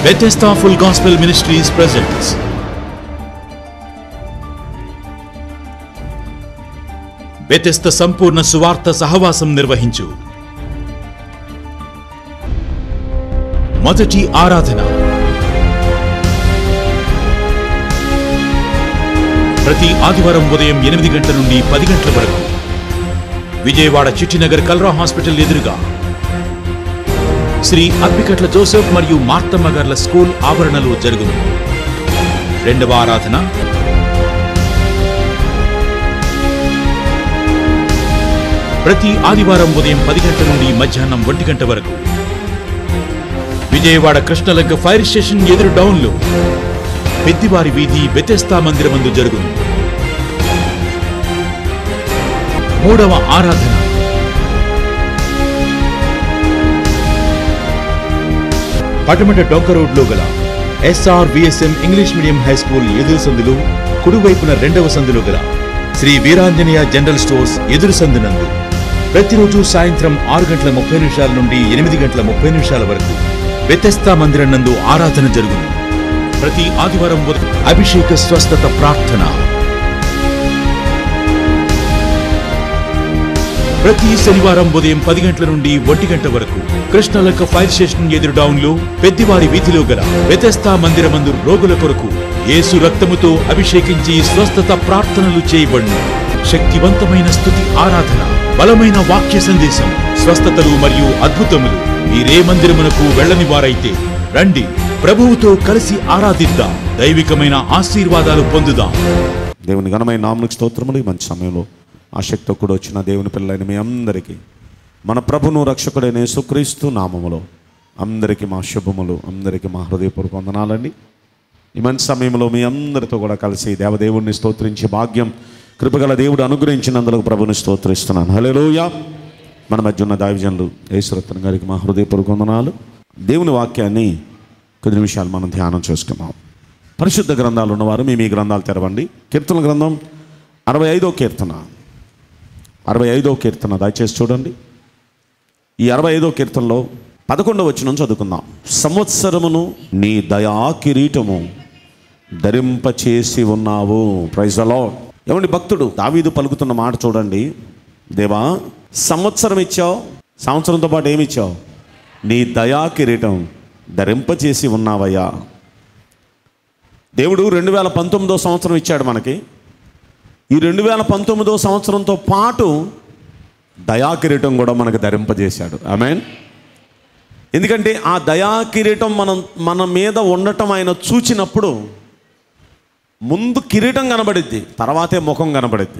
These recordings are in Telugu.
Bethesda Full Gospel Ministries presents Bethesda సంపూర్ణ సువార్త సహవాసం నిర్వహించు మొదటి ఆరాధన ప్రతి ఆదివారం ఉదయం ఎనిమిది గంటల నుండి పది గంటల వరకు విజయవాడ చిట్టినగర్ కల్రా హాస్పిటల్ ఎదురుగా శ్రీ అప్పికట్ల జోసెఫ్ మరియు మార్తమ్మ గార్ల స్కూల్ ఆవరణలో జరుగును రెండవ ఆరాధన ప్రతి ఆదివారం ఉదయం పది గంటల నుండి మధ్యాహ్నం ఒంటి గంట వరకు విజయవాడ కృష్ణలంక ఫైర్ స్టేషన్ ఎదురు డౌన్లో పెద్దివారి వీధి బెతెస్తా మందిరమందు జరుగును మూడవ ఆరాధన పటమట డొంక రోడ్లో గల SR VSM English medium high school ఎదురు సందులు కుడివైపున రెండవ సందులో గల శ్రీ వీరాంజనేయ జనరల్ స్టోర్స్ ఎదురు సందునందు ప్రతిరోజు సాయంత్రం ఆరు గంటల ముప్పై నిమిషాల నుండి ఎనిమిది గంటల ముప్పై నిమిషాల వరకు వ్యతస్థా మందిరం నందు ఆరాధన జరుగును ప్రతి ఆదివారం ఉదయం అభిషేక స్వస్థత ప్రార్థన ప్రతి శనివారం ఉదయం పది గంటల నుండి ఒంటి గంట వరకు కృష్ణలంక ఫైర్ స్టేషన్ ఎదురు డౌన్ లో పెద్దివారి వీధిలో గల వ్యతస్థా మందిరమందు రోగుల కొరకు యేసు రక్తముతో అభిషేకించి స్వస్థత ప్రార్థనలు చేయబడును శక్తివంతమైన స్థుతి ఆరాధన బలమైన వాక్య సందేశం స్వస్థతలు మరియు అద్భుతములు మీరే మందిరమునకు వెళ్ళని వారైతే రండి ప్రభువుతో కలిసి ఆరాధిద్దాం దైవికమైన ఆశీర్వాదాలు పొందుదాం దేవుని ఘనమైన నామనికి స్తోత్రములు ఈ మంచి సమయంలో ఆసక్తితో కూడా వచ్చిన దేవుని పిల్లలైన మీ అందరికీ మన ప్రభును రక్షకుడైన యేసుక్రీస్తు నామములో అందరికీ మా శుభములు అందరికీ మా హృదయపూర్వక వందనాలండి ఈ మంచి సమయంలో మీ అందరితో కూడా కలిసి దేవదేవుడిని స్తోత్రించి భాగ్యం కృపగల దేవుడు అనుగ్రహించినందుకు ప్రభుని స్తోత్రిస్తున్నాను హలోయ మన మధ్య ఉన్న దావిజనులు యేసురత్న గారికి మా హృదయపూర్వక వందనాలు దేవుని వాక్యాన్ని కొద్ది నిమిషాలు మనం ధ్యానం చేసుకున్నాం పరిశుద్ధ గ్రంథాలు ఉన్నవారు మేము ఈ గ్రంథాలు తెరవండి కీర్తన గ్రంథం అరవై ఐదో కీర్తన అరవై ఐదో కీర్తన దయచేసి చూడండి ఈ అరవై ఐదో కీర్తనలో పదకొండవ వచ్చిన చదువుకుందాం సంవత్సరమును నీ దయా కిరీటము ధరింపచేసి ఉన్నావు ప్రైజ్ అలా ఏమండి భక్తుడు దావీదు పలుకుతున్న మాట చూడండి దేవా సంవత్సరం ఇచ్చావు సంవత్సరంతో పాటు ఏమి ఇచ్చావు నీ దయా కిరీటం ధరింపచేసి ఉన్నావయ్యా దేవుడు రెండు వేల పంతొమ్మిదో సంవత్సరం ఇచ్చాడు మనకి ఈ రెండు వేల పంతొమ్మిదో సంవత్సరంతో పాటు దయా కిరీటం కూడా మనకు ధరింపజేశాడు ఆమెన్ ఎందుకంటే ఆ దయా కిరీటం మనం మన మీద ఉండటం ఆయన చూచినప్పుడు ముందు కిరీటం కనబడిద్ది తర్వాతే ముఖం కనబడిద్ది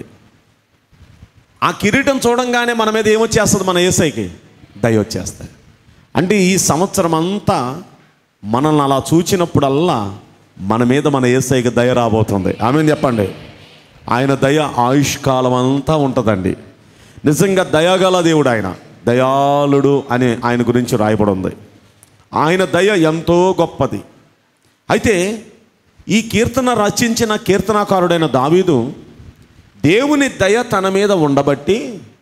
ఆ కిరీటం చూడంగానే మన మీద ఏమొచ్చేస్తుంది మన ఏసైకి దయ వచ్చేస్తుంది అంటే ఈ సంవత్సరం అంతా మనల్ని అలా చూచినప్పుడల్లా మన మీద మన ఏసైకి దయ రాబోతుంది ఆమె చెప్పండి ఆయన దయ ఆయుష్కాలం అంతా ఉంటుందండి నిజంగా దయగల దేవుడు ఆయన దయాళుడు అని ఆయన గురించి రాయబడి ఉంది ఆయన దయ ఎంతో గొప్పది అయితే ఈ కీర్తన రచించిన కీర్తనాకారుడైన దావీదు దేవుని దయ తన మీద ఉండబట్టి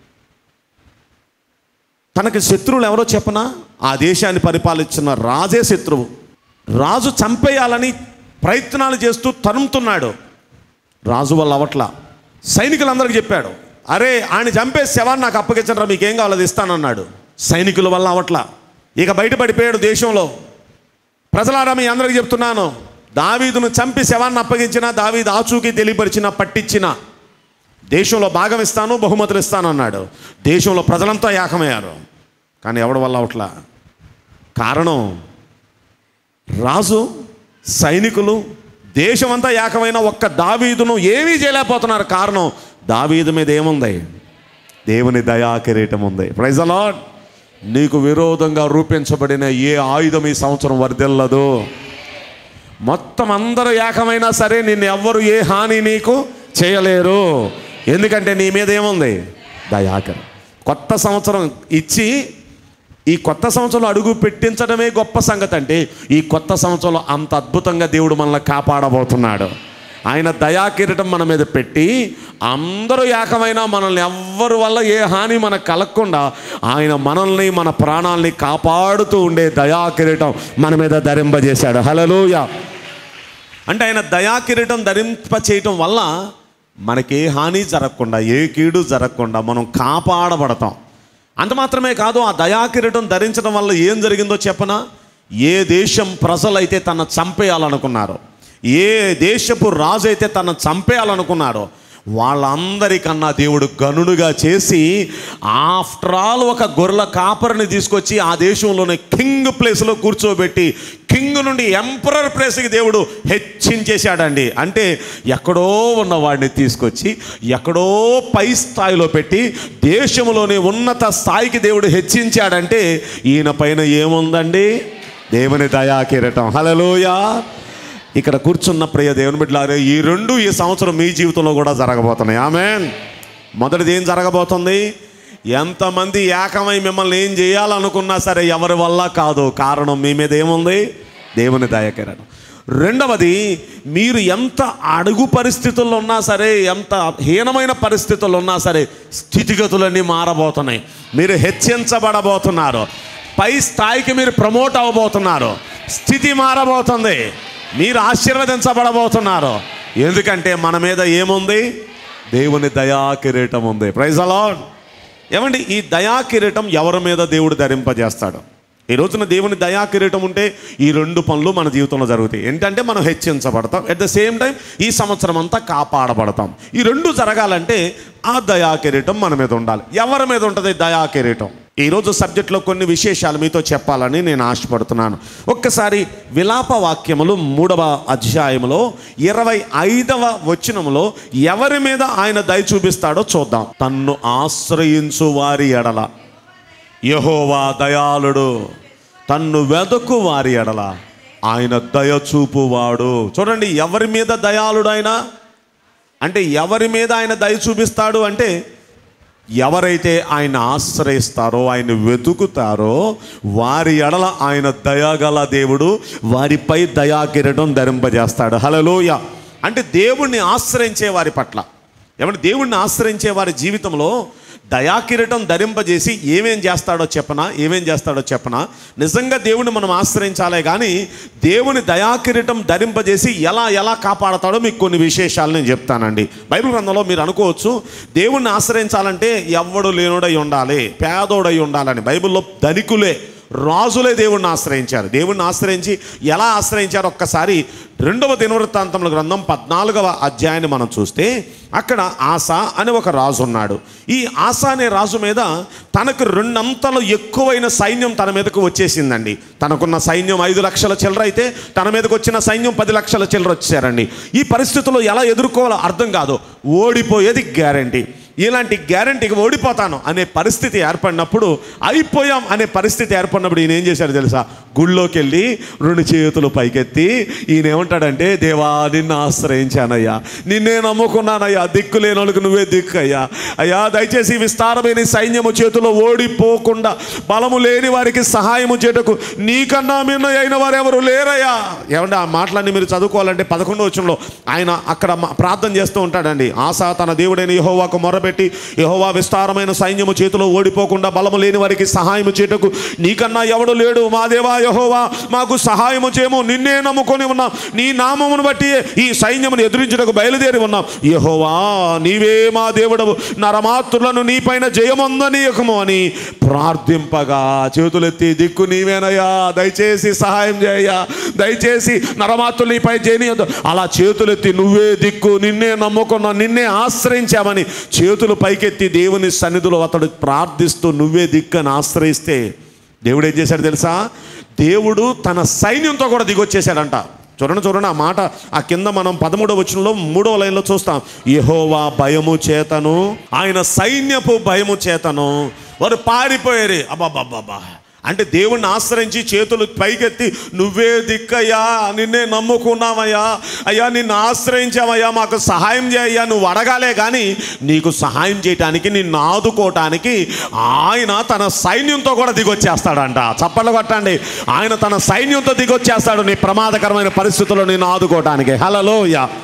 తనకి శత్రువులు ఎవరో చెప్పనా ఆ దేశాన్ని పరిపాలించిన రాజే శత్రువు రాజు చంపేయాలని ప్రయత్నాలు చేస్తూ తరుముతున్నాడు రాజు వల్ల అవట్లా సైనికులందరికీ చెప్పాడు అరే ఆయన చంపే శవాన్ని నాకు అప్పగించరా మీకేం కావాలో అది ఇస్తానన్నాడు సైనికుల వల్ల అవట్లా ఇక బయటపడిపోయాడు దేశంలో ప్రజలారా మీ అందరికీ చెప్తున్నాను దావీదును చంపి శవాన్ని అప్పగించిన దావీదు ఆచూకీ తెలియపరిచిన పట్టించిన దేశంలో భాగం ఇస్తాను బహుమతులు ఇస్తాను అన్నాడు దేశంలో ప్రజలంతా ఏకమయ్యారు కానీ ఎవడి వల్ల అవట్లా కారణం రాజు సైనికులు దేశమంతా ఏకమైన ఒక్క దావీదును ఏమీ చేయలేకపోతున్నారు కారణం దావీదు మీద ఏముంది దేవుని దయా కిరీటం ఉంది ప్రైజ్ అలాడ్ నీకు విరోధంగా రూపించబడిన ఏ ఆయుధం ఈ సంవత్సరం వర్దిల్లదు మొత్తం అందరూ ఏకమైనా సరే నిన్ను ఎవ్వరు ఏ హాని నీకు చేయలేరు ఎందుకంటే నీ మీద ఏముంది దయాకర్ కొత్త సంవత్సరం ఇచ్చి ఈ కొత్త సంవత్సరంలో అడుగు పెట్టించడమే గొప్ప సంగతి అంటే ఈ కొత్త సంవత్సరంలో అంత అద్భుతంగా దేవుడు మనల్ని కాపాడబోతున్నాడు ఆయన దయాకిరీటం మన మీద పెట్టి అందరూ ఏకమైన మనల్ని ఎవ్వరి వల్ల ఏ హాని మనకు కలగకుండా ఆయన మనల్ని మన ప్రాణాల్ని కాపాడుతూ ఉండే దయాకిరీటం మన మీద ధరింపజేశాడు హలలోయ అంటే ఆయన దయాకిరీటం ధరింప చేయటం వల్ల మనకి ఏ హాని జరగకుండా ఏ కీడు జరగకుండా మనం కాపాడబడతాం అంత మాత్రమే కాదు ఆ దయాకిరీటం ధరించడం వల్ల ఏం జరిగిందో చెప్పనా ఏ దేశం ప్రజలైతే తన చంపేయాలనుకున్నారో ఏ దేశపు రాజు అయితే తన చంపేయాలనుకున్నారో వాళ్ళందరికన్నా దేవుడు గనుడుగా చేసి ఆఫ్టర్ ఆల్ ఒక గొర్రెల కాపరిని తీసుకొచ్చి ఆ దేశంలోనే కింగ్ ప్లేస్లో కూర్చోబెట్టి కింగ్ నుండి ఎంపరర్ ప్లేస్కి దేవుడు హెచ్చించేశాడండి అంటే ఎక్కడో ఉన్న వాడిని తీసుకొచ్చి ఎక్కడో పై స్థాయిలో పెట్టి దేశంలోని ఉన్నత స్థాయికి దేవుడు హెచ్చించాడంటే ఈయన పైన ఏముందండి దేవుని దయా కిరీటం హలలోయా ఇక్కడ కూర్చున్న ప్రియ దేవుని బిడ్డలారే ఈ రెండు ఈ సంవత్సరం మీ జీవితంలో కూడా జరగబోతున్నాయి ఆమె మొదటిది ఏం జరగబోతుంది ఎంతమంది ఏకమై మిమ్మల్ని ఏం చేయాలనుకున్నా సరే ఎవరి వల్ల కాదు కారణం మీ మీద ఏముంది దేవుని దయకిరణం రెండవది మీరు ఎంత అడుగు పరిస్థితుల్లో ఉన్నా సరే ఎంత హీనమైన పరిస్థితుల్లో ఉన్నా సరే స్థితిగతులన్నీ మారబోతున్నాయి మీరు హెచ్చించబడబోతున్నారు పై స్థాయికి మీరు ప్రమోట్ అవ్వబోతున్నారు స్థితి మారబోతుంది మీరు ఆశీర్వదించబడబోతున్నారు ఎందుకంటే మన మీద ఏముంది దేవుని దయా కిరీటం ఉంది ప్రైజ్ అలాడ్ ఏమండి ఈ దయా కిరీటం ఎవరి మీద దేవుడు ధరింపజేస్తాడు ఈ రోజున దేవుని దయా కిరీటం ఉంటే ఈ రెండు పనులు మన జీవితంలో జరుగుతాయి ఏంటంటే మనం హెచ్చించబడతాం అట్ ద సేమ్ టైం ఈ సంవత్సరం అంతా కాపాడబడతాం ఈ రెండు జరగాలంటే ఆ దయా కిరీటం మన మీద ఉండాలి ఎవరి మీద ఉంటుంది దయా కిరీటం ఈరోజు సబ్జెక్ట్లో కొన్ని విశేషాలు మీతో చెప్పాలని నేను ఆశపడుతున్నాను ఒక్కసారి విలాప వాక్యములు మూడవ అధ్యాయములో ఇరవై ఐదవ వచనములో ఎవరి మీద ఆయన దయ చూపిస్తాడో చూద్దాం తన్ను ఆశ్రయించు వారి ఎడల యహోవా దయాళుడు తన్ను వెదకు వారి ఎడల ఆయన దయ చూపువాడు చూడండి ఎవరి మీద దయాళుడు ఆయన అంటే ఎవరి మీద ఆయన దయ చూపిస్తాడు అంటే ఎవరైతే ఆయన ఆశ్రయిస్తారో ఆయన వెతుకుతారో వారి ఎడల ఆయన దయాగల దేవుడు వారిపై దయాకిరటం ధరింపజేస్తాడు హలలోయ అంటే దేవుణ్ణి ఆశ్రయించే వారి పట్ల ఏమంటే దేవుణ్ణి ఆశ్రయించే వారి జీవితంలో దయాకిరీటం ధరింపజేసి ఏమేం చేస్తాడో చెప్పనా ఏమేం చేస్తాడో చెప్పనా నిజంగా దేవుని మనం ఆశ్రయించాలే కానీ దేవుని దయాకిరీటం ధరింపజేసి ఎలా ఎలా కాపాడతాడో మీకు కొన్ని విశేషాలు నేను చెప్తానండి బైబిల్ గ్రంథంలో మీరు అనుకోవచ్చు దేవుణ్ణి ఆశ్రయించాలంటే ఎవడు లేనుడై ఉండాలి పేదోడై ఉండాలని బైబిల్లో ధనికులే రాజులే దేవుణ్ణి ఆశ్రయించారు దేవుణ్ణి ఆశ్రయించి ఎలా ఆశ్రయించారు ఒక్కసారి రెండవ దినవృత్తాంతముల గ్రంథం పద్నాలుగవ అధ్యాయాన్ని మనం చూస్తే అక్కడ ఆశ అని ఒక రాజు ఉన్నాడు ఈ ఆశ అనే రాజు మీద తనకు రెండంతలు ఎక్కువైన సైన్యం తన మీదకు వచ్చేసిందండి తనకున్న సైన్యం ఐదు లక్షల చిల్లర అయితే తన మీదకు వచ్చిన సైన్యం పది లక్షల చిల్లర వచ్చారండి ఈ పరిస్థితుల్లో ఎలా ఎదుర్కోవాలో అర్థం కాదు ఓడిపోయేది గ్యారంటీ ఇలాంటి గ్యారంటీకి ఓడిపోతాను అనే పరిస్థితి ఏర్పడినప్పుడు అయిపోయాం అనే పరిస్థితి ఏర్పడినప్పుడు ఈయన ఏం చేశాడు తెలుసా గుళ్ళోకి వెళ్ళి రెండు చేతులు పైకెత్తి ఈయన ఏమంటాడంటే దేవా నిన్ను ఆశ్రయించానయ్యా నిన్నే నమ్ముకున్నానయ్యా దిక్కు లేని వాళ్ళకి నువ్వే దిక్కు అయ్యా అయ్యా దయచేసి ఈ విస్తారమైన ఈ సైన్యము చేతిలో ఓడిపోకుండా బలము లేని వారికి సహాయము చేటకు నీకన్నా మిన్న అయిన వారు ఎవరు లేరయ్యా ఏమంటే ఆ మాటలన్నీ మీరు చదువుకోవాలంటే పదకొండో వచ్చంలో ఆయన అక్కడ మ- ప్రార్థన చేస్తూ ఉంటాడండి ఆశ తన దేవుడైన యహోవాకు మొరబెట్టి యహోవా విస్తారమైన సైన్యము చేతిలో ఓడిపోకుండా బలము లేని వారికి సహాయము చేటకు నీకన్నా ఎవడు లేడు మా దేవా యహోవా మాకు సహాయము చేయము నిన్నే నమ్ముకొని ఉన్నాం నీ నామమును బట్టి ఈ సైన్యమును ఎదురించుటకు బయలుదేరి ఉన్నాం యహోవా నీవే మా దేవుడవు నరమాత్రులను నీపైన జయమొందనీయకము అని ప్రార్థింపగా చేతులెత్తి దిక్కు నీవేనయ్యా దయచేసి సహాయం చేయయ్యా దయచేసి నరమాత్రులు నీపై చేయనీయద్దు అలా చేతులెత్తి నువ్వే దిక్కు నిన్నే నమ్ముకున్నాం నిన్నే ఆశ్రయించామని చేతులు పైకెత్తి దేవుని సన్నిధిలో అతడు ప్రార్థిస్తూ నువ్వే దిక్కు అని ఆశ్రయిస్తే దేవుడు ఏం చేశాడు తెలుసా దేవుడు తన సైన్యంతో కూడా దిగొచ్చేసాడంట చూడండి చూడండి ఆ మాట ఆ కింద మనం పదమూడవ వచనంలో మూడవ లైన్లో చూస్తాం యెహోవా భయము చేతను ఆయన సైన్యపు భయము చేతను వారు పారిపోయారు అబ్బాబ్బాబ్బా అంటే దేవుణ్ణి ఆశ్రయించి చేతులు పైకెత్తి నువ్వే దిక్కయ్యా నిన్నే నమ్ముకున్నామయ్యా అయ్యా నిన్ను ఆశ్రయించామయ్యా మాకు సహాయం చేయయ్యా నువ్వు అడగాలే కానీ నీకు సహాయం చేయటానికి నిన్ను ఆదుకోవటానికి ఆయన తన సైన్యంతో కూడా దిగొచ్చేస్తాడంట చప్పట్లు కొట్టండి ఆయన తన సైన్యంతో దిగొచ్చేస్తాడు నీ ప్రమాదకరమైన పరిస్థితుల్లో నిన్ను ఆదుకోవటానికి హలలోయ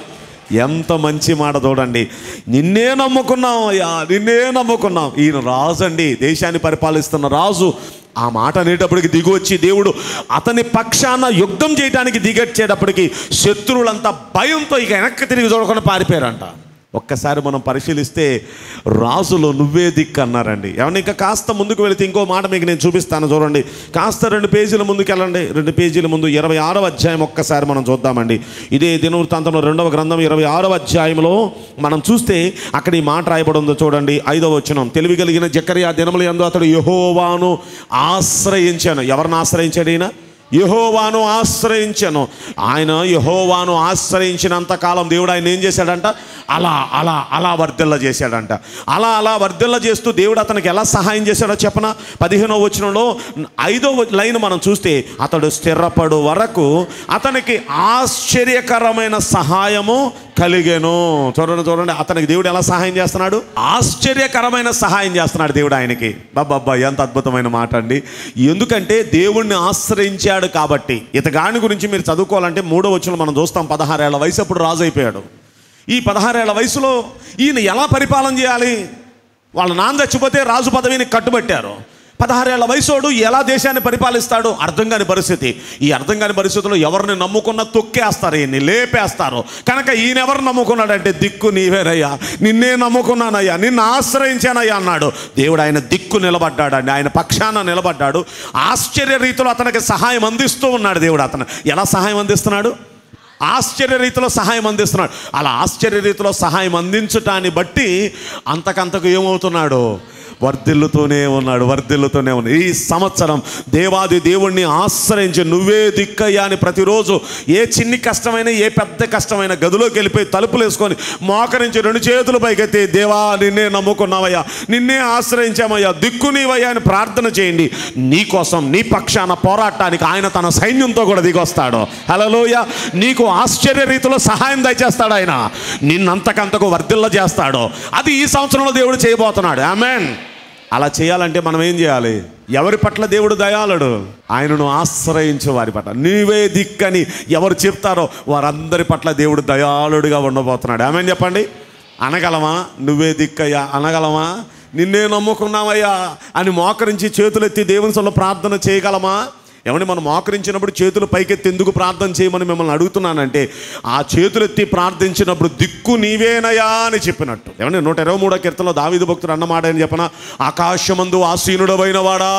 ఎంత మంచి మాట చూడండి నిన్నే నమ్ముకున్నాం అయ్యా నిన్నే నమ్ముకున్నాం ఈయన రాజు అండి దేశాన్ని పరిపాలిస్తున్న రాజు ఆ మాట అనేటప్పటికి దిగి వచ్చి దేవుడు అతని పక్షాన యుద్ధం చేయడానికి దిగొచ్చేటప్పటికి శత్రువులంతా భయంతో ఇక వెనక్కి తిరిగి చూడకుండా పారిపోయారంట ఒక్కసారి మనం పరిశీలిస్తే రాజులు నువ్వే దిక్కు అన్నారండి ఏమన్నా ఇంకా కాస్త ముందుకు వెళితే ఇంకో మాట మీకు నేను చూపిస్తాను చూడండి కాస్త రెండు పేజీల ముందుకు వెళ్ళండి రెండు పేజీల ముందు ఇరవై ఆరవ అధ్యాయం ఒక్కసారి మనం చూద్దామండి ఇదే దినవృత్తాంతంలో రెండవ గ్రంథం ఇరవై ఆరవ అధ్యాయంలో మనం చూస్తే అక్కడ ఈ మాట రాయబడి ఉందో చూడండి ఐదవ వచనం తెలివి కలిగిన జకరియా దినములు ఎందు అతడు యహోవాను ఆశ్రయించాను ఎవరిని ఆశ్రయించాడు ఈయన యహోవాను ఆశ్రయించను ఆయన యహోవాను ఆశ్రయించినంత కాలం దేవుడు ఆయన ఏం చేశాడంట అలా అలా అలా వర్ధిల్ల చేశాడంట అలా అలా వర్ధిల్ల చేస్తూ దేవుడు అతనికి ఎలా సహాయం చేశాడో చెప్పన పదిహేనో వచనంలో ఐదో లైన్ మనం చూస్తే అతడు స్థిరపడు వరకు అతనికి ఆశ్చర్యకరమైన సహాయము కలిగెను చూడండి చూడండి అతనికి దేవుడు ఎలా సహాయం చేస్తున్నాడు ఆశ్చర్యకరమైన సహాయం చేస్తున్నాడు దేవుడు ఆయనకి బాబ్బా ఎంత అద్భుతమైన మాట అండి ఎందుకంటే దేవుణ్ణి ఆశ్రయించాడు కాబట్టి ఇతగాని గురించి మీరు చదువుకోవాలంటే మూడో వచ్చిన మనం చూస్తాం పదహారేళ్ల వయసు అప్పుడు రాజు అయిపోయాడు ఈ పదహారేళ్ల వయసులో ఈయన ఎలా పరిపాలన చేయాలి వాళ్ళ నాన్న చచ్చిపోతే రాజు పదవిని కట్టుబట్టారు పదహారేళ్ల వయసోడు ఎలా దేశాన్ని పరిపాలిస్తాడు అర్థం కాని పరిస్థితి ఈ అర్థం కాని పరిస్థితిలో ఎవరిని నమ్ముకున్నా తొక్కేస్తారు ఈయన్ని లేపేస్తారు కనుక ఈయన ఎవరు నమ్ముకున్నాడంటే దిక్కు నీవేనయ్యా నిన్నే నమ్ముకున్నానయ్యా నిన్ను ఆశ్రయించానయ్యా అన్నాడు దేవుడు ఆయన దిక్కు నిలబడ్డాడండి ఆయన పక్షాన నిలబడ్డాడు ఆశ్చర్య రీతిలో అతనికి సహాయం అందిస్తూ ఉన్నాడు దేవుడు అతను ఎలా సహాయం అందిస్తున్నాడు ఆశ్చర్య రీతిలో సహాయం అందిస్తున్నాడు అలా ఆశ్చర్య రీతిలో సహాయం అందించటాన్ని బట్టి అంతకంతకు ఏమవుతున్నాడు వర్ధిల్లుతూనే ఉన్నాడు వర్ధిల్లుతూనే ఉన్నాడు ఈ సంవత్సరం దేవాది దేవుణ్ణి ఆశ్రయించి నువ్వే దిక్కయ్యా అని ప్రతిరోజు ఏ చిన్ని కష్టమైన ఏ పెద్ద కష్టమైన గదిలోకి వెళ్ళిపోయి తలుపులు వేసుకొని మోకరించి రెండు చేతులు పైకెత్తి దేవా నిన్నే నమ్ముకున్నావయ్యా నిన్నే ఆశ్రయించామయ్యా దిక్కు నీవయ్యా అని ప్రార్థన చేయండి నీ కోసం నీ పక్షాన పోరాటానికి ఆయన తన సైన్యంతో కూడా దిగొస్తాడు హలోయ నీకు ఆశ్చర్య రీతిలో సహాయం దయచేస్తాడు ఆయన నిన్నంతకంతకు వర్ధిల్ల చేస్తాడు అది ఈ సంవత్సరంలో దేవుడు చేయబోతున్నాడు ఆమెన్ అలా చేయాలంటే మనం ఏం చేయాలి ఎవరి పట్ల దేవుడు దయాళుడు ఆయనను ఆశ్రయించే వారి పట్ల నీవే దిక్కని ఎవరు చెప్తారో వారందరి పట్ల దేవుడు దయాళుడిగా ఉండబోతున్నాడు ఆమెన్ చెప్పండి అనగలమా నువ్వే దిక్కయ్యా అనగలమా నిన్నే నమ్ముకున్నావయ్యా అని మోకరించి చేతులెత్తి దేవుని సొల్ల ప్రార్థన చేయగలమా ఏమంటే మనం మోకరించినప్పుడు చేతులు పైకెత్తి ఎందుకు ప్రార్థన చేయమని మిమ్మల్ని అడుగుతున్నానంటే ఆ చేతులెత్తి ప్రార్థించినప్పుడు దిక్కు నీవేనయా అని చెప్పినట్టు ఏమంటే నూట ఇరవై మూడో కీర్తనలో దావిదు భక్తుడు అన్నమాట అని చెప్పన ఆకాశమందు ఆసీనుడమైన వాడా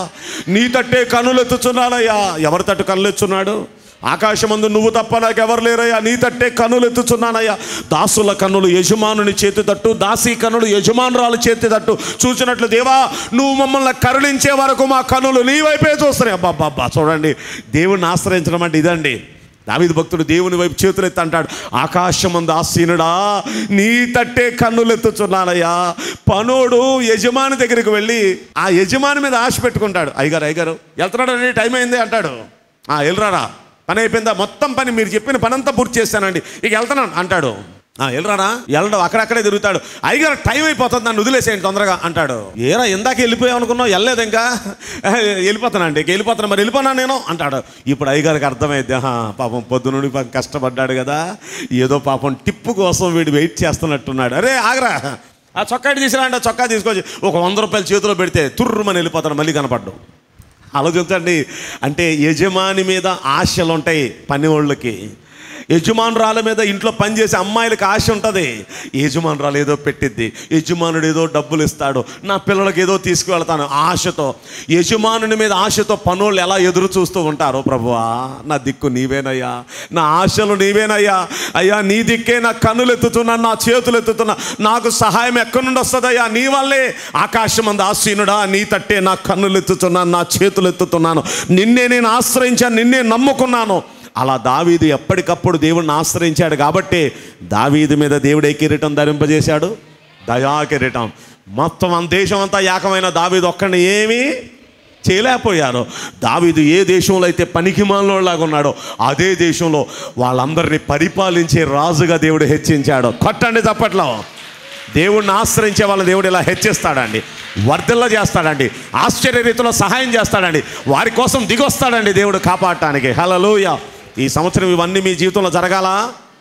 నీ తట్టే కనులెత్తుచున్నాడయ్యా ఎవరి తట్టు కనులెత్తున్నాడు ఆకాశమందు నువ్వు తప్ప నాకు ఎవరు లేరయ్యా నీ తట్టే కన్నులు ఎత్తుచున్నానయ్యా దాసుల కన్నులు యజమానుని చేతి తట్టు దాసి కన్నులు యజమానురాలు చేతి తట్టు చూసినట్లు దేవా నువ్వు మమ్మల్ని కరుణించే వరకు మా కన్నులు నీ వైపే చూస్తున్నాయి అబ్బా అబ్బా, అబ్బా చూడండి దేవుణ్ణి ఆశ్రయించడం అంటే ఇదండి దావీదు భక్తుడు దేవుని వైపు చేతులు ఎత్తి అంటాడు ఆకాశమందు ఆసీనుడా నీ తట్టే కన్నులు ఎత్తుచున్నానయ్యా పనోడు యజమాని దగ్గరికి వెళ్ళి ఆ యజమాని మీద ఆశ పెట్టుకుంటాడు అయ్యగారు అయ్యగారు వెళ్తున్నాడు అండి టైం అయింది అంటాడు ఆ వెళ్ళరారా పని అయిపోయిందా మొత్తం పని మీరు చెప్పిన పని అంతా పూర్తి చేస్తానండి ఇక వెళ్తున్నాను అంటాడు ఆ వెళ్ళరారా వెళ్ళడం అక్కడక్కడే తిరుగుతాడు అయ్యగారు టైం అయిపోతుంది నన్ను వదిలేసేయండి తొందరగా అంటాడు ఏరా ఇందాక వెళ్ళిపోయావు అనుకున్నావు వెళ్ళలేదు ఇంకా వెళ్ళిపోతానండి ఇక వెళ్ళిపోతాను మరి వెళ్ళిపోనా నేను అంటాడు ఇప్పుడు అయ్యగారికి అర్థమైంది ఆహా, పాపం పొద్దునుండి పాపం కష్టపడ్డాడు కదా ఏదో పాపం టిప్పు కోసం వీడు వెయిట్ చేస్తున్నట్టున్నాడు అరే ఆగరా ఆ చొక్కా ఇటు తీసుకురా చొక్కా తీసుకొచ్చి ఒక వంద రూపాయలు చేతిలో పెడితే తుర్రుమని వెళ్ళిపోతాడు మళ్ళీ కనపడ్డు ఆలోచించండి అంటే యజమాని మీద ఆశలు ఉంటాయి పని వాళ్ళకి యజమానురాల మీద ఇంట్లో పనిచేసే అమ్మాయిలకు ఆశ ఉంటుంది యజమానురాలు ఏదో పెట్టిద్ది యజమానుడు ఏదో డబ్బులు ఇస్తాడు నా పిల్లలకి ఏదో తీసుకువెళ్తాను ఆశతో యజమానుని మీద ఆశతో పనులు ఎలా ఎదురు చూస్తూ ఉంటారో ప్రభువా నా దిక్కు నీవేనయ్యా నా ఆశలు నీవేనయ్యా అయ్యా నీ దిక్కే నా కన్నులు ఎత్తుతున్నా నా చేతులు ఎత్తుతున్నా నాకు సహాయం ఎక్కడి నుండి వస్తుందయ్యా నీ వల్లే ఆకాశం అంద ఆసీనుడా నీ తట్టే నా కన్నులు ఎత్తుతున్నాను నా చేతులు ఎత్తుతున్నాను నిన్నే నేను ఆశ్రయించాను నిన్నే నమ్ముకున్నాను అలా దావీదు ఎప్పటికప్పుడు దేవుడిని ఆశ్రయించాడు కాబట్టి దావీదు మీద దేవుడే కిరీటం ధరింపజేశాడు దయా కిరీటం మొత్తం మన దేశం అంతా ఏకమైన దావీదు ఒక్కడిని ఏమీ చేయలేకపోయారు దావీదు ఏ దేశంలో అయితే పనికిమాలినోళ్ళలాగా ఉన్నాడో అదే దేశంలో వాళ్ళందరినీ పరిపాలించే రాజుగా దేవుడు హెచ్చించాడు కొట్టండి తప్పట్లో దేవుడిని ఆశ్రయించే వాళ్ళ దేవుడు ఇలా హెచ్చిస్తాడండి వర్ధిల్ల చేస్తాడండి ఆశ్చర్య రీతిలో సహాయం చేస్తాడండి వారి కోసం దిగొస్తాడండి దేవుడు కాపాడటానికి హలలోయ ఈ సంవత్సరం ఇవన్నీ మీ జీవితంలో జరగాల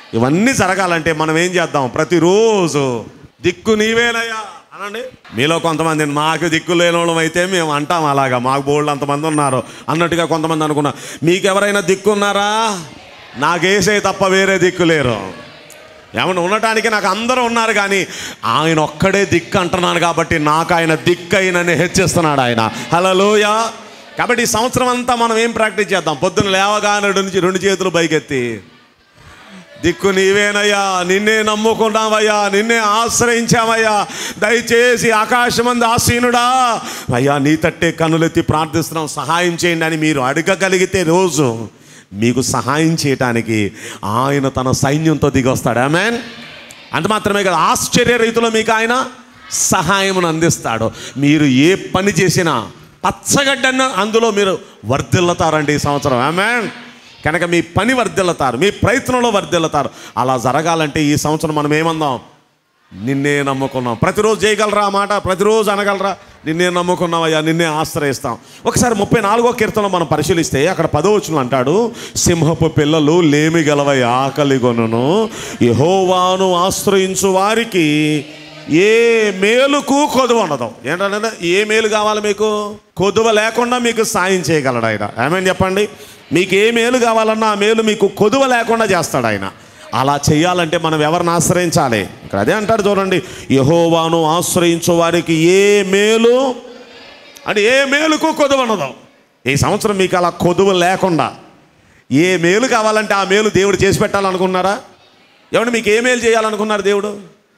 ఇవన్నీ జరగాలంటే మనం ఏం చేద్దాం ప్రతిరోజు దిక్కు నీవేనయ్యా అనండి మీలో కొంతమంది మాకు దిక్కు లేని వాళ్ళం అయితే మేము అంటాం అలాగా మాకు బోళ్ళు అంతమంది ఉన్నారు అన్నట్టుగా కొంతమంది అనుకున్నా మీకు ఎవరైనా దిక్కు ఉన్నారా నాకేసే తప్ప వేరే దిక్కు లేరు ఏమన్నా ఉండటానికి నాకు అందరూ ఉన్నారు కానీ ఆయన ఒక్కడే దిక్కు అంటున్నాను కాబట్టి నాకు ఆయన దిక్కు అయినని హెచ్చిస్తున్నాడు ఆయన హలోయ కాబట్టి ఈ సంవత్సరం అంతా మనం ఏం ప్రాక్టీస్ చేద్దాం పొద్దున్న లేవగానే నుంచి రెండు చేతులు పైకెత్తి దిక్కు నీవేనయ్యా నిన్నే నమ్ముకున్నావయ్యా నిన్నే ఆశ్రయించామయ్యా దయచేసి ఆకాశమంది ఆసీనుడా అయ్యా నీ తట్టే కన్నులెత్తి ప్రార్థిస్తున్నాం సహాయం చేయండి అని మీరు అడగగలిగితే రోజు మీకు సహాయం చేయటానికి ఆయన తన సైన్యంతో దిగొస్తాడు ఆమెన్ అంత మాత్రమే కదా ఆశ్చర్య రీతిలో మీకు ఆయన సహాయమును అందిస్తాడు మీరు ఏ పని చేసినా పచ్చగడ్డన్న అందులో మీరు వర్ధిల్లుతారండి ఈ సంవత్సరం ఆమెన్ కనుక మీ పని వర్ధిల్లుతారు మీ ప్రయత్నంలో వర్ధిల్లుతారు అలా జరగాలంటే ఈ సంవత్సరం మనం ఏమందాం నిన్నే నమ్ముకున్నాం ప్రతిరోజు చేయగలరా ఆ మాట ప్రతిరోజు అనగలరా నిన్నే నమ్ముకున్నావయ్యా నిన్నే ఆశ్రయిస్తాం ఒకసారి ముప్పై నాలుగో కీర్తనలో మనం పరిశీలిస్తే అక్కడ పదవచనం అంటాడు సింహపు పిల్లలు లేమి గలవై ఆకలి కొనును యహోవాను ఆశ్రయించు వారికి ఏ మేలుకు కొదువ ఉండదు ఏంటంటే ఏ మేలు కావాలి మీకు కొదువ లేకుండా మీకు సాయం చేయగలడు ఆయన ఏమని చెప్పండి మీకు ఏ మేలు కావాలన్నా ఆ మేలు మీకు కొదువ లేకుండా చేస్తాడు ఆయన అలా చేయాలంటే మనం ఎవరిని ఆశ్రయించాలి ఇక్కడ అదే అంటాడు చూడండి యహోవాను ఆశ్రయించు వారికి ఏ మేలు అంటే ఏ మేలుకు కొదువ ఉండదు ఈ సంవత్సరం మీకు అలా కొదువ లేకుండా ఏ మేలు కావాలంటే ఆ మేలు దేవుడు చేసి పెట్టాలనుకున్నారా ఏమంటే మీకు ఏ మేలు చేయాలనుకున్నారు దేవుడు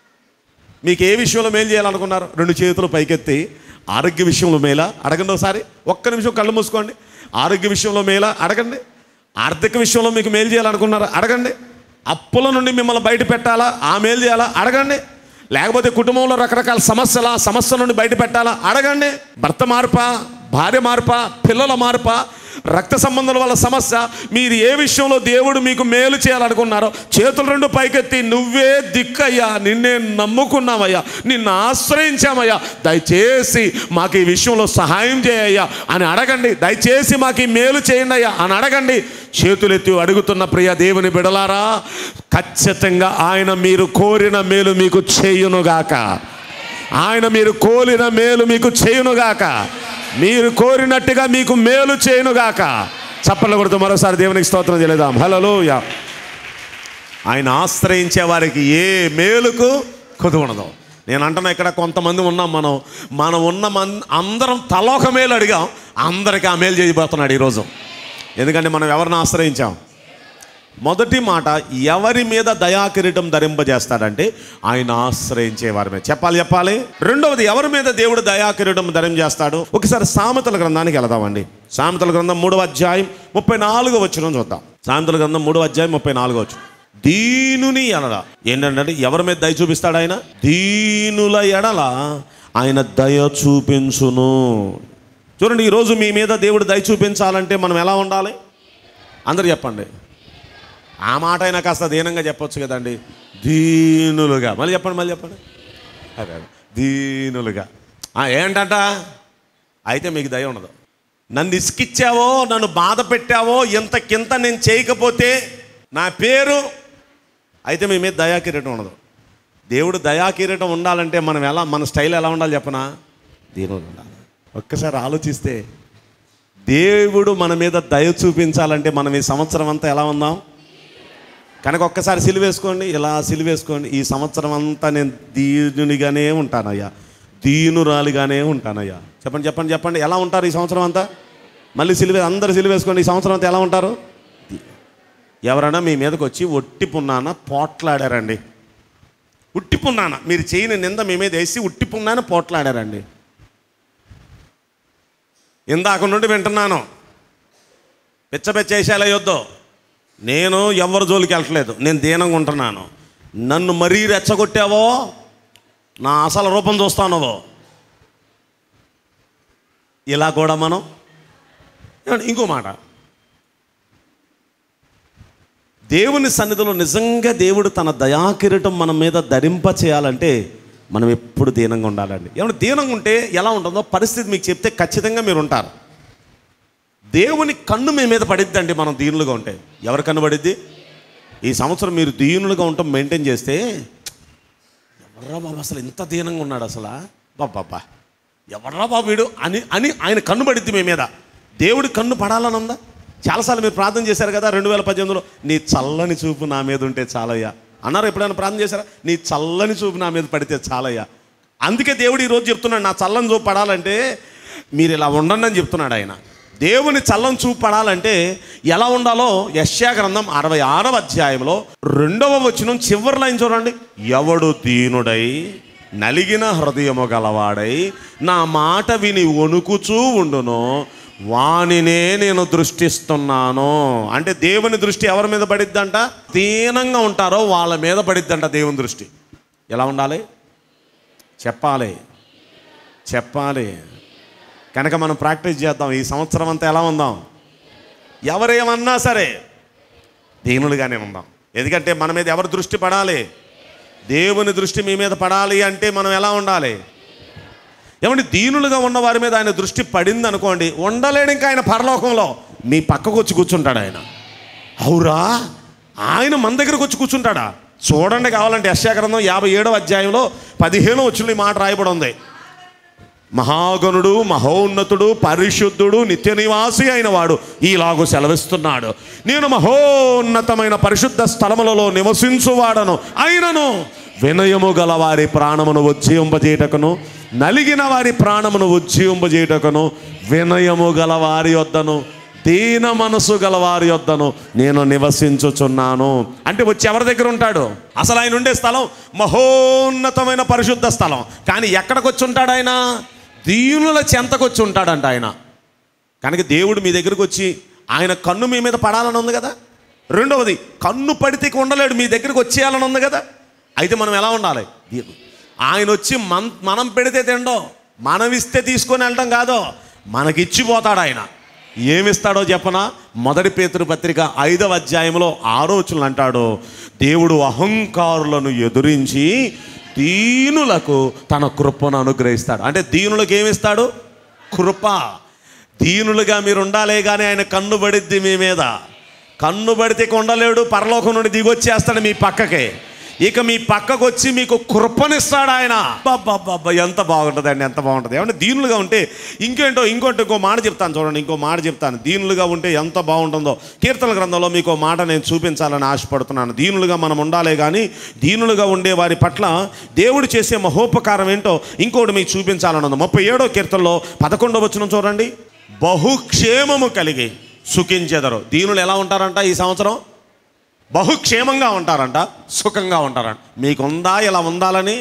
మీకు ఏ విషయంలో మేలు చేయాలనుకున్నారు రెండు చేతులు పైకెత్తి ఆరోగ్య విషయంలో మేలా అడగండి ఒకసారి ఒక్క నిమిషం కళ్ళు మూసుకోండి ఆరోగ్య విషయంలో మేలా అడగండి ఆర్థిక విషయంలో మీకు మేలు చేయాలనుకున్నారా అడగండి అప్పుల నుండి మిమ్మల్ని బయట పెట్టాలా ఆ మేలు చేయాలా అడగండి లేకపోతే కుటుంబంలో రకరకాల సమస్యల ఆ సమస్యల నుండి బయట పెట్టాలా అడగండి భర్త మార్పా భార్య మార్పా పిల్లల మార్పా రక్త సంబంధాల వల్ల సమస్య మీరు ఏ విషయంలో దేవుడు మీకు మేలు చేయాలనుకున్నారో చేతులు రెండు పైకెత్తి నువ్వే దిక్కయ్యా నిన్నే నమ్ముకున్నామయ్యా నిన్ను ఆశ్రయించామయ్యా దయచేసి మాకు ఈ విషయంలో సహాయం చేయయ్యా అని అడగండి దయచేసి మాకు ఈ మేలు చేయండి అయ్యా అని అడగండి చేతులెత్తి అడుగుతున్న ప్రియ దేవుని బిడలారా ఖచ్చితంగా ఆయన మీరు కోరిన మేలు మీకు చేయునుగాక ఆయన మీరు కోరిన మేలు మీకు చేయునుగాక మీరు కోరినట్టుగా మీకు మేలు చేయునుగాక చప్పట్లు కొడుతూ మరోసారి దేవునికి స్తోత్రం చేయలేదాం హలో ఆయన ఆశ్రయించే వారికి ఏ మేలుకు కుదువనదు నేను అంటున్నా ఇక్కడ కొంతమంది ఉన్నాం మనం మనం ఉన్న మన్ అందరం తలోక మేలు అడిగాం అందరికీ ఆ మేలు చేయబోతున్నాడు ఈరోజు ఎందుకంటే మనం ఎవరిని ఆశ్రయించాం మొదటి మాట ఎవరి మీద దయాకిరీటం ధరింపజేస్తాడంటే ఆయన ఆశ్రయించే వారి మీద చెప్పాలి చెప్పాలి రెండవది ఎవరి మీద దేవుడు దయాకిరీటం ధరింపజేస్తాడు ఒకసారి సామెతల గ్రంథానికి వెళదామండి సామెతల గ్రంథం మూడవ అధ్యాయం ముప్పై నాలుగో వచ్చిన చూద్దాం సామెతల గ్రంథం మూడవ అధ్యాయం ముప్పై నాలుగో వచ్చు దీనుని ఎడల ఏంటంటే ఎవరి మీద దయ చూపిస్తాడు ఆయన దీనుల ఎడల ఆయన దయ చూపించును చూడండి ఈరోజు మీ మీద దేవుడు దయ చూపించాలంటే మనం ఎలా ఉండాలి అందరు చెప్పండి ఆ మాట అయినా కాస్త దీనంగా చెప్పొచ్చు కదండి దీనులుగా మళ్ళీ చెప్పండి మళ్ళీ చెప్పండి అదే అదే. దీనులుగా ఆ, ఏంటంట అయితే మీకు దయ ఉండదు నన్ను ఇసుకిచ్చావో నన్ను బాధ పెట్టావో ఇంతకింత నేను చేయకపోతే నా పేరు అయితే మీ మీద దయాకిరీటం ఉండదు దేవుడు దయాకిరీటం ఉండాలంటే మనం ఎలా మన స్టైల్ ఎలా ఉండాలి చెప్పనా దీనులు ఉండాలి ఒక్కసారి ఆలోచిస్తే దేవుడు మన మీద దయ చూపించాలంటే మనం ఈ సంవత్సరం అంతా ఎలా ఉందాం కనుక ఒక్కసారి సిలివేసుకోండి ఇలా సిలివేసుకోండి ఈ సంవత్సరం అంతా నేను దీనునిగానే ఉంటానయ్యా దీనురాలిగానే ఉంటానయ్యా చెప్పండి చెప్పండి చెప్పండి ఎలా ఉంటారు ఈ సంవత్సరం అంతా మళ్ళీ సిలివే అందరు సిలివేసుకోండి ఈ సంవత్సరం అంతా ఎలా ఉంటారు ఎవరైనా మీ మీదకి వచ్చి ఒట్టి పున్నాన పోట్లాడారండి ఉట్టి పున్నాన మీరు చేయని నింద మీ మీద వేసి ఉట్టి పున్నాన పోట్లాడారండి ఇందాక నుండి వింటున్నాను పిచ్చ పిచ్చ వేసేలా యొద్దు నేను ఎవరి జోలికి వెళ్ళట్లేదు నేను దీనంగా ఉంటున్నాను నన్ను మరీ రెచ్చగొట్టావో నా అసలు రూపం చూస్తానవో ఇలా కూడా మనం ఏమండి, ఇంకో మాట దేవుని సన్నిధిలో నిజంగా దేవుడు తన దయాకిరీటం మన మీద ధరింప చేయాలంటే మనం ఎప్పుడు దీనంగా ఉండాలండి ఏమంటే దీనంగా ఉంటే ఎలా ఉంటుందో పరిస్థితి మీకు చెప్తే ఖచ్చితంగా మీరు ఉంటారు దేవుని కన్ను మీ మీద పడిద్దండి మనం దీనులుగా ఉంటే ఎవరి కన్ను పడిద్ది ఈ సంవత్సరం మీరు దీనులుగా ఉండటం మెయింటైన్ చేస్తే ఎవర్రా బాబు అసలు ఇంత దీనంగా ఉన్నాడు అసలు బాబ్బా ఎవర్రా బాబు వీడు అని అని ఆయన కన్ను పడిద్ది మీ మీద దేవుడి కన్ను పడాలని ఉందా చాలాసార్లు మీరు ప్రార్థన చేశారు కదా రెండు వేల పద్దెనిమిదిలో నీ చల్లని చూపు నా మీద ఉంటే చాలయ్యా అన్నారు ఎప్పుడైనా ప్రార్థన చేశారా నీ చల్లని చూపు నా మీద పడితే చాలయ్యా అందుకే దేవుడు ఈరోజు చెప్తున్నాడు నా చల్లని చూపు పడాలంటే మీరు ఇలా ఉండండి అని చెప్తున్నాడు ఆయన దేవుని చల్లని చూపు పడాలంటే ఎలా ఉండాలో యశ్యా గ్రంథం అరవై ఆరవ అధ్యాయంలో రెండవ వచనం చివరి లైన్ చూడండి ఎవడు దీనుడై నలిగిన హృదయము గలవాడై నా మాట విని వణుకుచూ ఉండును వానినే నేను దృష్టిస్తున్నాను అంటే దేవుని దృష్టి ఎవరి మీద పడిద్దంట దీనంగా ఉంటారో వాళ్ళ మీద పడిద్దంట దేవుని దృష్టి ఎలా ఉండాలి చెప్పాలి చెప్పాలి కనుక మనం ప్రాక్టీస్ చేద్దాం ఈ సంవత్సరం అంతా ఎలా ఉందాం ఎవరేమన్నా సరే దీనులుగానే ఉందాం ఎందుకంటే మన మీద ఎవరి దృష్టి పడాలి దేవుని దృష్టి మీ మీద పడాలి అంటే మనం ఎలా ఉండాలి ఏమంటే దీనులుగా ఉన్న వారి మీద ఆయన దృష్టి పడింది అనుకోండి ఉండలేడు ఇంకా ఆయన పరలోకంలో మీ పక్కకు వచ్చి కూర్చుంటాడు ఆయన అవురా ఆయన మన దగ్గరకు వచ్చి కూర్చుంటాడా చూడండి కావాలంటే యశాగ్రంథం యాభై ఏడవ అధ్యాయంలో పదిహేను వచ్చిన ఈ మాట రాయబడి ఉంది మహాగణుడు మహోన్నతుడు పరిశుద్ధుడు నిత్య నివాసి అయిన వాడు ఈలాగు సెలవిస్తున్నాడు నేను మహోన్నతమైన పరిశుద్ధ స్థలములలో నివసించువాడను అయినను వినయము గల వారి ప్రాణమును ఉజ్జీంపజేయటకును నలిగిన వారి ప్రాణమును ఉజ్జీంపజేయటకును వినయము గల వారి వద్దను దీన మనసు గల వారి వద్దను నేను నివసించుచున్నాను అంటే వచ్చి ఎవరి దగ్గర ఉంటాడు అసలు ఆయన ఉండే స్థలం మహోన్నతమైన పరిశుద్ధ స్థలం కానీ ఎక్కడికి వచ్చి ఉంటాడు ఆయన దీనుల చెంతకొచ్చి ఉంటాడంట ఆయన కనుక దేవుడు మీ దగ్గరకు వచ్చి ఆయన కన్ను మీ మీద పడాలని ఉంది కదా రెండవది కన్ను పడితే ఇక ఉండలేడు మీ దగ్గరికి వచ్చేయాలని ఉంది కదా అయితే మనం ఎలా ఉండాలి దీ- ఆయన వచ్చి మన మనం పెడితే తినడం మనం ఇస్తే తీసుకొని వెళ్ళడం కాదు మనకిచ్చిపోతాడు ఆయన ఏమిస్తాడో చెప్పనా మొదటి పేతురు పత్రిక ఐదవ అధ్యాయంలో ఆలోచనలు అంటాడు దేవుడు అహంకారులను ఎదురించి దీనులకు తన కృపను అనుగ్రహిస్తాడు అంటే దీనులకు ఏమిస్తాడు కృప దీనులుగా మీరు ఉండాలే కానీ ఆయన కన్ను పడిద్ది మీ మీద కన్ను పడితే ఇక ఉండలేడు పరలోకం నుండి దిగొచ్చేస్తాడు మీ పక్కకే ఇక మీ పక్కకు వచ్చి మీకు కృపనిస్తాడు ఆయన బాబా ఎంత బాగుంటుంది అండి ఎంత బాగుంటుంది ఏమంటే దీనులుగా ఉంటే ఇంకేంటో ఇంకోటి ఇంకో మాట చెప్తాను చూడండి ఇంకో మాట చెప్తాను దీనులుగా ఉంటే ఎంత బాగుంటుందో కీర్తన గ్రంథంలో మీకు ఓ మాట నేను చూపించాలని ఆశపడుతున్నాను దీనులుగా మనం ఉండాలే కానీ దీనులుగా ఉండే వారి పట్ల దేవుడు చేసే మహోపకారం ఏంటో ఇంకోటి మీకు చూపించాలని ఉంది ముప్పై ఏడో కీర్తనలో పదకొండో వచ్చిన చూడండి బహుక్షేమము కలిగి సుఖించెదరు దీనులు ఎలా ఉంటారంట ఈ సంవత్సరం బహుక్షేమంగా ఉంటారంట సుఖంగా ఉంటారంట మీకు ఉందా ఇలా ఉండాలని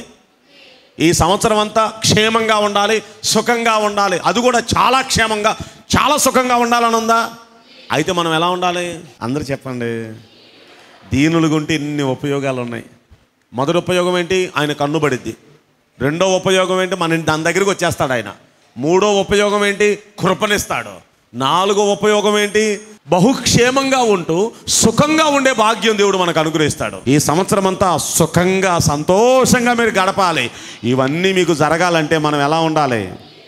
ఈ సంవత్సరం అంతా క్షేమంగా ఉండాలి సుఖంగా ఉండాలి అది కూడా చాలా క్షేమంగా చాలా సుఖంగా ఉండాలని ఉందా అయితే మనం ఎలా ఉండాలి అందరు చెప్పండి దీనులుగా ఉంటే ఇన్ని ఉపయోగాలు ఉన్నాయి మొదటి ఉపయోగం ఏంటి ఆయన కన్నుబడిద్ది రెండో ఉపయోగం ఏంటి మన దాని దగ్గరికి వచ్చేస్తాడు ఆయన మూడో ఉపయోగం ఏంటి కృపనిస్తాడు నాలుగో ఉపయోగం ఏంటి బహుక్షేమంగా ఉంటూ సుఖంగా ఉండే భాగ్యం దేవుడు మనకు అనుగ్రహిస్తాడు ఈ సంవత్సరం అంతా సుఖంగా సంతోషంగా మీరు గడపాలి ఇవన్నీ మీకు జరగాలంటే మనం ఎలా ఉండాలి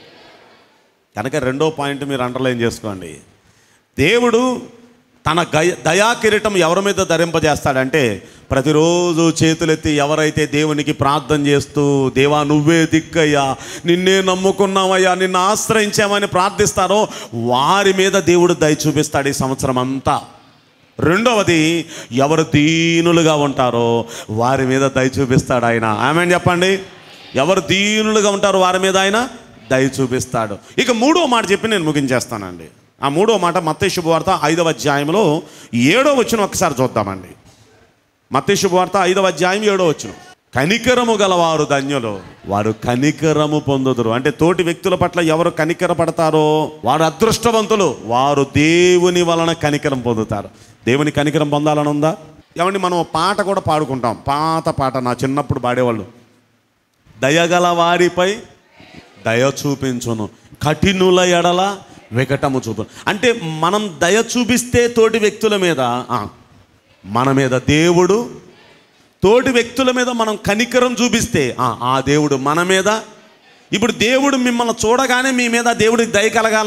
కనుక రెండో పాయింట్ మీరు అండర్లైన్ చేసుకోండి దేవుడు తన గయ దయా కిరీటం ఎవరి మీద ధరింపజేస్తాడంటే ప్రతిరోజు చేతులెత్తి ఎవరైతే దేవునికి ప్రార్థన చేస్తూ దేవా నువ్వే దిక్కయ్యా నిన్నే నమ్ముకున్నామయ్యా నిన్ను ఆశ్రయించామని ప్రార్థిస్తారో వారి మీద దేవుడు దయ చూపిస్తాడు ఈ సంవత్సరం అంతా రెండవది ఎవరు దీనులుగా ఉంటారో వారి మీద దయ చూపిస్తాడు ఆయన ఆమె చెప్పండి ఎవరు దీనులుగా ఉంటారో వారి మీద ఆయన దయ చూపిస్తాడు ఇక మూడో మాట చెప్పి నేను ముగించేస్తానండి ఆ మూడో మాట మత్తయి శుభవార్త ఐదవ అధ్యాయంలో ఏడో వచ్చిన ఒకసారి చూద్దామండి మత్తయి శుభవార్త ఐదవ అధ్యాయం ఏడో వచ్చిన కనికరము గలవారు ధన్యులు వారు కనికరము పొందుదురు అంటే తోటి వ్యక్తుల పట్ల ఎవరు కనికర పడతారో వారు అదృష్టవంతులు వారు దేవుని వలన కనికరం పొందుతారు దేవుని కనికరం పొందాలని ఉందా ఏమండి మనం ఓ పాట కూడా పాడుకుంటాం పాత పాట నా చిన్నప్పుడు పాడేవాళ్ళు దయగల వారిపై దయ చూపించును కఠినుల ఎడల వికటము చూపు అంటే మనం దయ చూపిస్తే తోటి వ్యక్తుల మీద ఆ, మన మీద దేవుడు తోటి వ్యక్తుల మీద మనం కనికరం చూపిస్తే ఆ, ఆ దేవుడు మన మీద ఇప్పుడు దేవుడు మిమ్మల్ని చూడగానే మీ మీద దేవుడికి దయ కలగాల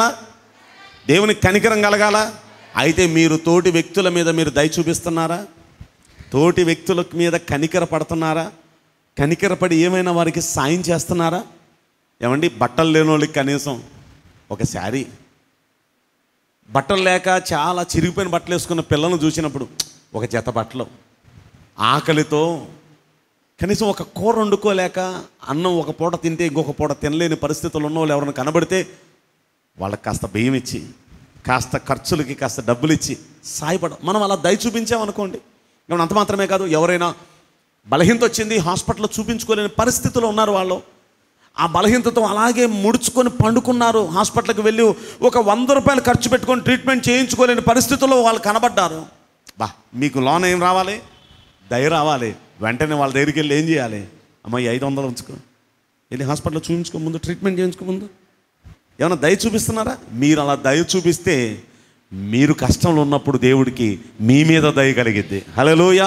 దేవునికి కనికరం కలగాల అయితే మీరు తోటి వ్యక్తుల మీద మీరు దయ చూపిస్తున్నారా తోటి వ్యక్తుల మీద కనికర పడుతున్నారా కనికరపడి ఏమైనా వారికి సాయం చేస్తున్నారా ఏమండి బట్టలు లేని వాళ్ళకి కనీసం ఒక శారీ బట్టలు లేక చాలా చిరిగిపోయిన బట్టలు వేసుకున్న పిల్లలను చూసినప్పుడు ఒక జత బట్టలు ఆకలితో కనీసం ఒక కూర వండుకోలేక అన్నం ఒక పూట తింటే ఇంకొక పూట తినలేని పరిస్థితులు ఉన్న వాళ్ళు ఎవరైనా కనబడితే వాళ్ళకి కాస్త బియ్యం ఇచ్చి కాస్త ఖర్చులకి కాస్త డబ్బులు ఇచ్చి సాయపడ మనం అలా దయ చూపించామనుకోండి ఏమన్నా అంత మాత్రమే కాదు ఎవరైనా బలహీనత వచ్చింది హాస్పిటల్లో చూపించుకోలేని పరిస్థితుల్లో ఉన్నారు వాళ్ళు ఆ బలహీనతతో అలాగే ముడుచుకొని పండుకున్నారు హాస్పిటల్కి వెళ్ళి ఒక వంద రూపాయలు ఖర్చు పెట్టుకొని ట్రీట్మెంట్ చేయించుకోలేని పరిస్థితుల్లో వాళ్ళు కనబడ్డారు బా మీకు లోన్ ఏం రావాలి దయ రావాలి వెంటనే వాళ్ళ దగ్గరికి వెళ్ళి ఏం చేయాలి అమ్మ ఈ ఐదు వందలు ఉంచుకో వెళ్ళి హాస్పిటల్లో చూపించుకో ముందు ట్రీట్మెంట్ చేయించుకో ముందు ఏమైనా దయ చూపిస్తున్నారా మీరు అలా దయ చూపిస్తే మీరు కష్టంలో ఉన్నప్పుడు దేవుడికి మీ మీద దయ కలిగిద్ది హలోయ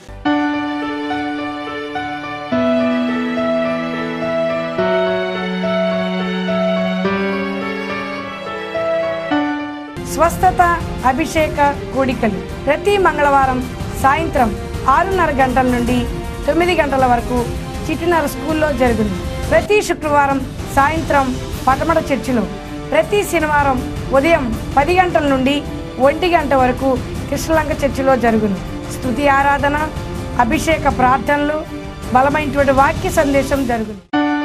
స్వస్థత అభిషేక కూడికలు ప్రతి మంగళవారం సాయంత్రం ఆరున్నర గంటల నుండి తొమ్మిది గంటల వరకు చిటినర స్కూల్లో జరుగును ప్రతి శుక్రవారం సాయంత్రం పటమట చర్చిలో ప్రతి శనివారం ఉదయం పది గంటల నుండి ఒంటి గంట వరకు కృష్ణలంక చర్చిలో జరుగును స్తుతి ఆరాధన అభిషేక ప్రార్థనలు బలమైనటువంటి వాక్య సందేశం జరుగును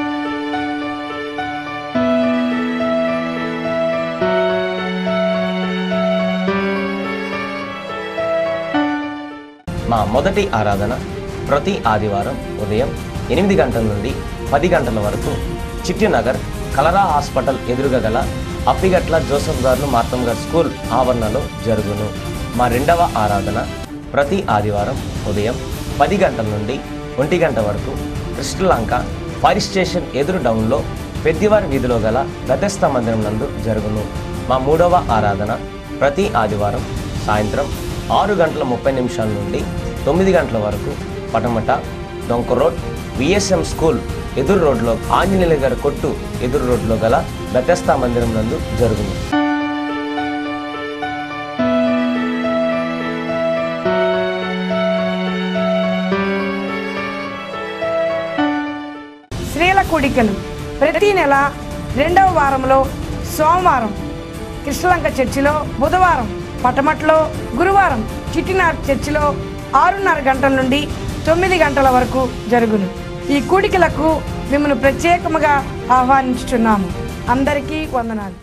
మా మొదటి ఆరాధన ప్రతి ఆదివారం ఉదయం ఎనిమిది గంటల నుండి పది గంటల వరకు చిట్టినగర్ కలరా హాస్పిటల్ ఎదురుగా గల అప్పిగట్ల జోసఫ్ గారు మార్తం గారు స్కూల్ ఆవరణలో జరుగును మా రెండవ ఆరాధన ప్రతి ఆదివారం ఉదయం పది గంటల నుండి ఒంటి గంట వరకు కృష్ణలంక ఫైర్ స్టేషన్ ఎదురు డౌన్లో పెద్దివారి వీధిలో గల గతస్థ మందిరం నందు జరుగును మా మూడవ ఆరాధన ప్రతి ఆదివారం సాయంత్రం ఆరు గంటల ముప్పై నిమిషాల నుండి తొమ్మిది గంటల వరకు పటమట డొంక రోడ్ విఎస్ఎం స్కూల్ ఎదురు రోడ్లో ఆంజనేయుల గారి కొట్టు ఎదురు రోడ్లో గల బెతస్తా మందిరం నందు జరుగును స్త్రీల కూడికలు ప్రతి నెల రెండవ వారంలో సోమవారం కృష్ణలంక చర్చిలో బుధవారం పటమట్లో గురువారం చిట్టినార్ చర్చిలో ఆరున్నర గంటల నుండి తొమ్మిది గంటల వరకు జరుగును ఈ కూడికలకు మిమ్మల్ని ప్రత్యేకముగా ఆహ్వానించుచున్నాము అందరికీ వందనాలు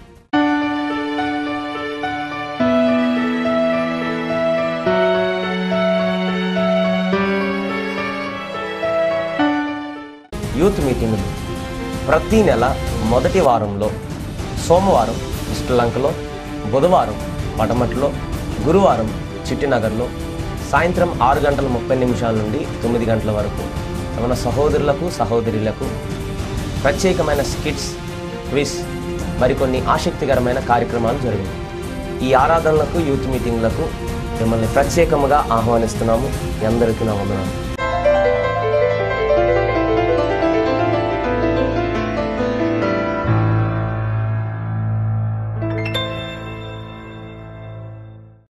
యూత్ మీటింగులు ప్రతి నెల మొదటి వారంలో సోమవారం శ్రీలంకలో బుధవారం పటమట్లో గురువారం చిట్టినగర్లో సాయంత్రం ఆరు గంటల ముప్పై నిమిషాల నుండి తొమ్మిది గంటల వరకు మన సహోదరులకు సహోదరులకు ప్రత్యేకమైన స్కిట్స్ క్విజ్ మరికొన్ని ఆసక్తికరమైన కార్యక్రమాలు జరిగాయి ఈ ఆరాధనలకు యూత్ మీటింగ్లకు మిమ్మల్ని ప్రత్యేకముగా ఆహ్వానిస్తున్నాము మీ అందరికీ నా వందనాలు